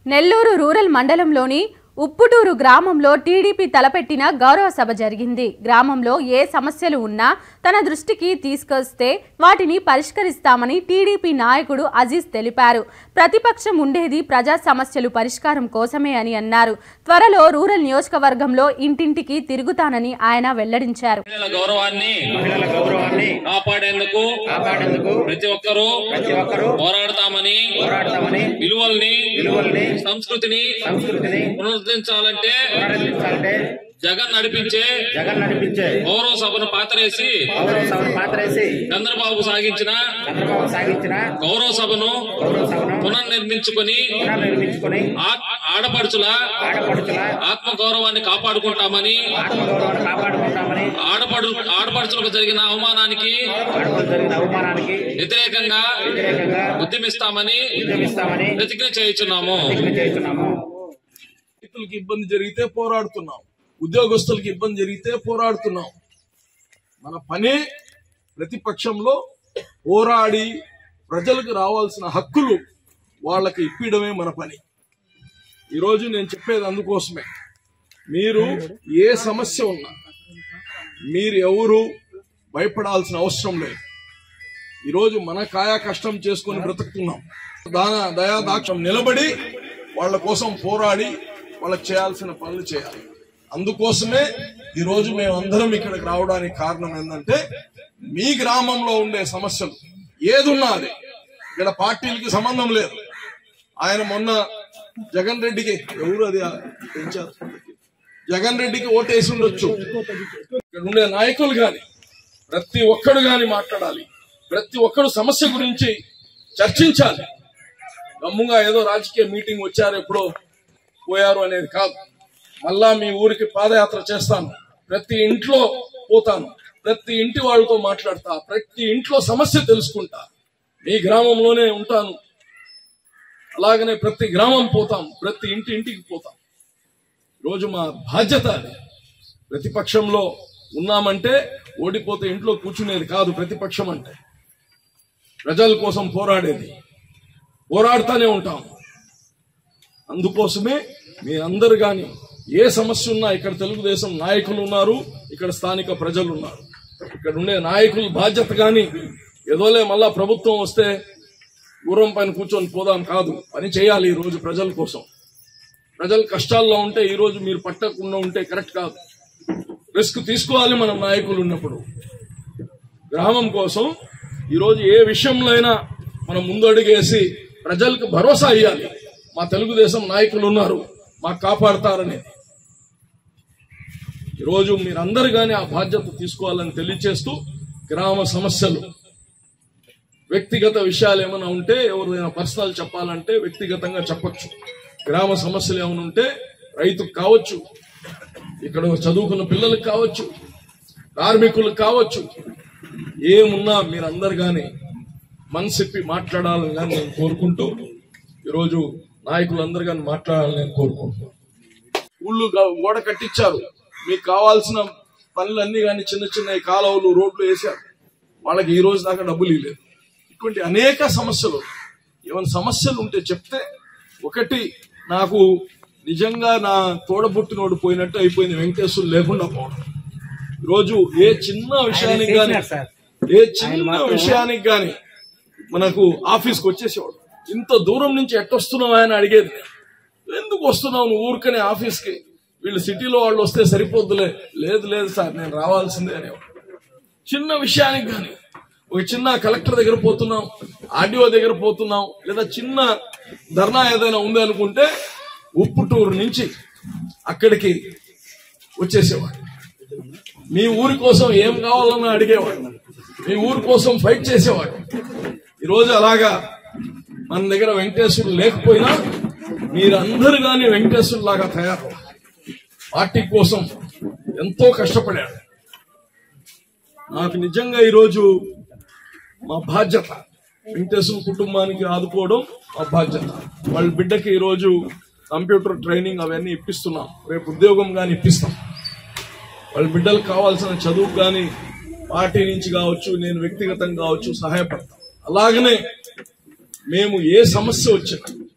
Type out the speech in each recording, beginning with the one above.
Nellore rural మండలంలోని ఉప్పుటూరు గ్రామంలో TDP తలపెట్టిన గౌరవ సభ జరిగింది గ్రామంలో ఏ సమస్యలు ఉన్నా తన దృష్టికి తీసుకొస్తే వాటిని పరిష్కరిస్తామని టీడీపీ నాయకుడు అజీజ్ తెలిపారు ప్రతిపక్షం ఉండేది ప్రజా సమస్యలు పరిష్కారం కోసమే అని అన్నారు త్వరలో రూరల్ నియోజకవర్గంలో ఇంటింటికి తిరుగుతానని ఆయన వెల్లడించారు మహిళల గౌరవాన్ని మహిళల గౌరవాన్ని కాపాడేందుకు కాపాడేందుకు ప్రతి ఒక్కరూ ప్రతి ఒక్కరూ పోరాడతామని పోరాడతామని విలువల్ని విలువల్ని సంస్కృతిని సంస్కృతిని పునరుద్ధరించాలంటే పునరుద్ధరించాలంటే జగన్ నడిపించే జగన్ నడిపించే గౌరవ సభను పాతరేసి గౌరవ సభను పాత్రేసి చంద్రబాబు సాగించిన చంద్రబాబు సాగించిన గౌరవ సభను గౌరవ సభను పునర్నిర్మించుకుని పునర్నిర్మించుకొని ఆ- ఆడపడుచుల ఆడపడుచుల ఆత్మ గౌరవాన్ని కాపాడుకుంటామని ఆత్మగౌరవాన్ని కాపాడుకుంటామని ఆడపడు ఆడపడుచులకు జరిగిన అవమానానికి ఆడపడు జరిగిన అవమానానికి వ్యతిరేకంగా వ్యతిరేకంగా ఉద్యమిస్తామని ఉద్యమిస్తామని ప్రతిజ్ఞ చేయుచున్నాము ప్రతిజ్ఞ చేస్తున్నాము రైతులకు ఇబ్బంది జరిగితే పోరాడుతున్నాం ఉద్యోగస్తులకు ఇబ్బంది జరిగితే పోరాడుతున్నాం మన పనే ప్రతిపక్షంలో పోరాడి ప్రజలకు రావాల్సిన హక్కులు వాళ్ళకి ఇప్పించడమే మన పని ఈరోజు నేను చెప్పేది అందుకోసమే మీరు ఏ సమస్య ఉన్నా మీరు ఎవరు భయపడాల్సిన అవసరం లేదు ఈరోజు మన కాయా కష్టం చేసుకొని బ్రతుకుతున్నాం దాన దయా దాక్షం నిలబడి వాళ్ళ కోసం పోరాడి వాళ్ళకి చేయాల్సిన పనులు చేయాలి అందుకోసమే ఈ రోజు మేమందరం ఇక్కడికి రావడానికి కారణం ఏంటంటే మీ గ్రామంలో ఉండే సమస్యలు ఏదున్నా అది ఇక్కడ పార్టీలకి సంబంధం లేదు ఆయన మొన్న జగన్ రెడ్డికి ఎవరు అది పెంచారు జగన్ రెడ్డికి ఓటేసి ఉండొచ్చు ఇక్కడ ఉండే నాయకులు గాని ప్రతి ఒక్కడు గాని మాట్లాడాలి ప్రతి ఒక్కడు సమస్య గురించి చర్చించాలి గమ్ముగా ఏదో రాజకీయ మీటింగ్ వచ్చారు ఎప్పుడో పోయారు అనేది కాదు మళ్ళా మీ ఊరికి పాదయాత్ర చేస్తాను ప్రతి ఇంట్లో పోతాను ప్రతి ఇంటి వాళ్ళతో మాట్లాడతా ప్రతి ఇంట్లో సమస్య తెలుసుకుంటా మీ గ్రామంలోనే ఉంటాను అలాగనే ప్రతి గ్రామం పోతాం ప్రతి ఇంటి ఇంటికి పోతాం రోజు మా బాధ్యత అది ప్రతిపక్షంలో ఉన్నామంటే ఓడిపోతే ఇంట్లో కూర్చునేది కాదు ప్రతిపక్షం అంటే ప్రజల కోసం పోరాడేది పోరాడుతూనే ఉంటాం అందుకోసమే మీ అందరు గాని ఏ సమస్య ఉన్నా ఇక్కడ తెలుగుదేశం నాయకులు ఉన్నారు ఇక్కడ స్థానిక ప్రజలు ఉన్నారు ఇక్కడ ఉండే నాయకుల బాధ్యత గాని ఏదోలే మళ్ళా ప్రభుత్వం వస్తే గుర్రం పైన కూర్చొని పోదాం కాదు పని చేయాలి ఈ రోజు ప్రజల కోసం ప్రజలు కష్టాల్లో ఉంటే ఈ రోజు మీరు పట్టకుండా ఉంటే కరెక్ట్ కాదు రిస్క్ తీసుకోవాలి మనం నాయకులు ఉన్నప్పుడు గ్రామం కోసం ఈరోజు ఏ విషయంలో అయినా మనం ముందడుగేసి ప్రజలకు భరోసా ఇవ్వాలి మా తెలుగుదేశం నాయకులు ఉన్నారు మాకు కాపాడతారని ఈరోజు మీరందరు కానీ ఆ బాధ్యత తీసుకోవాలని తెలియచేస్తూ గ్రామ సమస్యలు వ్యక్తిగత విషయాలు ఏమైనా ఉంటే ఎవరిదైనా పర్సనల్ చెప్పాలంటే వ్యక్తిగతంగా చెప్పొచ్చు గ్రామ సమస్యలు ఏమైనా ఉంటే రైతుకు కావచ్చు ఇక్కడ చదువుకున్న పిల్లలకు కావచ్చు కార్మికులకు కావచ్చు ఏమున్నా మీరందరు కానీ మనసిప్పి మాట్లాడాలని కానీ నేను కోరుకుంటూ ఈరోజు నాయకులందరూ కానీ మాట్లాడాలని నేను కోరుకుంటున్నాను ఊళ్ళు గా- గోడ కట్టించారు మీకు కావాల్సిన పనులన్నీ కానీ చిన్న చిన్న కాలువలు రోడ్లు వేశారు వాళ్ళకి ఈ రోజు దాకా డబ్బులు ఇవ్వలేదు ఇటువంటి అనేక సమస్యలు ఏమైనా సమస్యలు ఉంటే చెప్తే ఒకటి నాకు నిజంగా నా తోడబుట్టినోడు పోయినట్టు అయిపోయింది వెంకటేశ్వరు లేకుండా పోవడం ఈరోజు ఏ చిన్న విషయానికి కానీ ఏ చిన్న విషయానికి కానీ మనకు ఆఫీస్కి వచ్చేసేవాడు ఇంత దూరం నుంచి ఎట్టొస్తున్నావు అని అడిగేది ఎందుకు వస్తున్నావు నువ్వు ఊరికనే ఆఫీస్కి వీళ్ళు సిటీలో వాళ్ళు వస్తే సరిపోద్దులే లేదు లేదు సార్ నేను రావాల్సిందే అనేవాడు చిన్న విషయానికి కానీ ఒక చిన్న కలెక్టర్ దగ్గర పోతున్నాం ఆర్డీఓ దగ్గర పోతున్నాం లేదా చిన్న ధర్నా ఏదైనా ఉంది అనుకుంటే ఉప్పుటూరు నుంచి అక్కడికి వచ్చేసేవాడు మీ ఊరి కోసం ఏం కావాలన్నా అడిగేవాడు మీ ఊరి కోసం ఫైట్ చేసేవాడు ఈరోజు అలాగా మన దగ్గర వెంకటేశ్వరుడు లేకపోయినా మీరందరూ కానీ వెంకటేశ్వరుడు లాగా తయారు పార్టీ కోసం ఎంతో కష్టపడాడు నాకు నిజంగా ఈరోజు మా బాధ్యత వెంకటేశ్వర కుటుంబానికి ఆదుకోవడం మా బాధ్యత వాళ్ళ బిడ్డకి ఈరోజు కంప్యూటర్ ట్రైనింగ్ అవన్నీ ఇప్పిస్తున్నాం రేపు ఉద్యోగం కానీ ఇప్పిస్తాం వాళ్ళ బిడ్డలకు కావాల్సిన చదువు కానీ పార్టీ నుంచి కావచ్చు నేను వ్యక్తిగతంగా కావచ్చు సహాయపడతాం అలాగనే మేము ఏ సమస్య వచ్చినా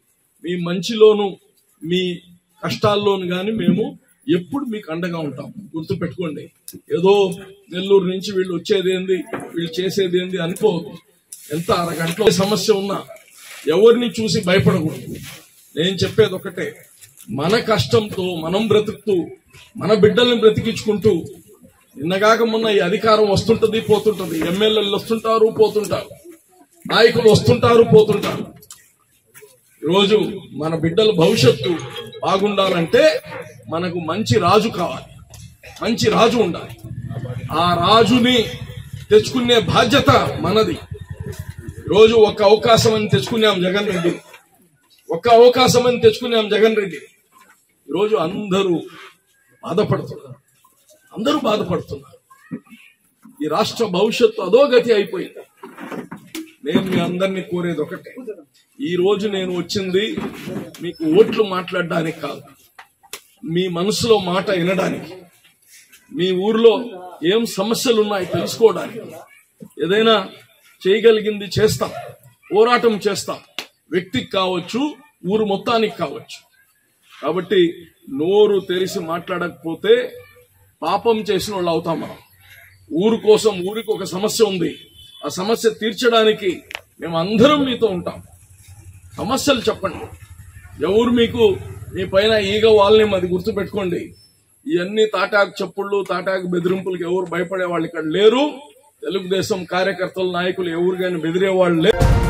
మీ మంచిలోను మీ కష్టాల్లోను కానీ మేము ఎప్పుడు మీకు అండగా ఉంటాం గుర్తు పెట్టుకోండి ఏదో నెల్లూరు నుంచి వీళ్ళు వచ్చేది ఏంది వీళ్ళు చేసేది ఏంది అనుకోవద్దు ఎంత అరగంటలో సమస్య ఉన్నా ఎవరిని చూసి భయపడకూడదు నేను చెప్పేది ఒకటే మన కష్టంతో మనం బ్రతుకుతూ మన బిడ్డల్ని బ్రతికించుకుంటూ నిన్నగాక మొన్న ఈ అధికారం వస్తుంటది పోతుంటది ఎమ్మెల్యేలు వస్తుంటారు పోతుంటారు నాయకులు వస్తుంటారు పోతుంటారు రోజు మన బిడ్డల భవిష్యత్తు బాగుండాలంటే మనకు మంచి రాజు కావాలి మంచి రాజు ఉండాలి ఆ రాజుని తెచ్చుకునే బాధ్యత మనది రోజు ఒక అవకాశం అని తెచ్చుకున్నాం జగన్ రెడ్డి ఒక్క అవకాశం అని తెచ్చుకున్నాం జగన్ రెడ్డి ఈరోజు అందరూ బాధపడుతున్నారు అందరూ బాధపడుతున్నారు ఈ రాష్ట్ర భవిష్యత్తు అధోగతి అయిపోయింది నేను మీ అందరినీ కోరేది ఒకటే ఈ రోజు నేను వచ్చింది మీకు ఓట్లు మాట్లాడడానికి కాదు మీ మనసులో మాట వినడానికి మీ ఊర్లో ఏం సమస్యలు ఉన్నాయి తెలుసుకోవడానికి ఏదైనా చేయగలిగింది చేస్తాం పోరాటం చేస్తాం వ్యక్తికి కావచ్చు ఊరు మొత్తానికి కావచ్చు కాబట్టి నోరు తెరిసి మాట్లాడకపోతే పాపం చేసిన వాళ్ళు అవుతాం మనం ఊరు కోసం ఊరికి ఒక సమస్య ఉంది ఆ సమస్య తీర్చడానికి మేము అందరం మీతో ఉంటాం సమస్యలు చెప్పండి ఎవరు మీకు మీ పైన ఈగ వాళ్ళని అది గుర్తు పెట్టుకోండి ఇవన్నీ తాటాకు చెప్పుళ్ళు తాటాకు బెదిరింపులకు ఎవరు భయపడే వాళ్ళు ఇక్కడ లేరు తెలుగుదేశం కార్యకర్తలు నాయకులు ఎవరు కానీ బెదిరే వాళ్ళు లేరు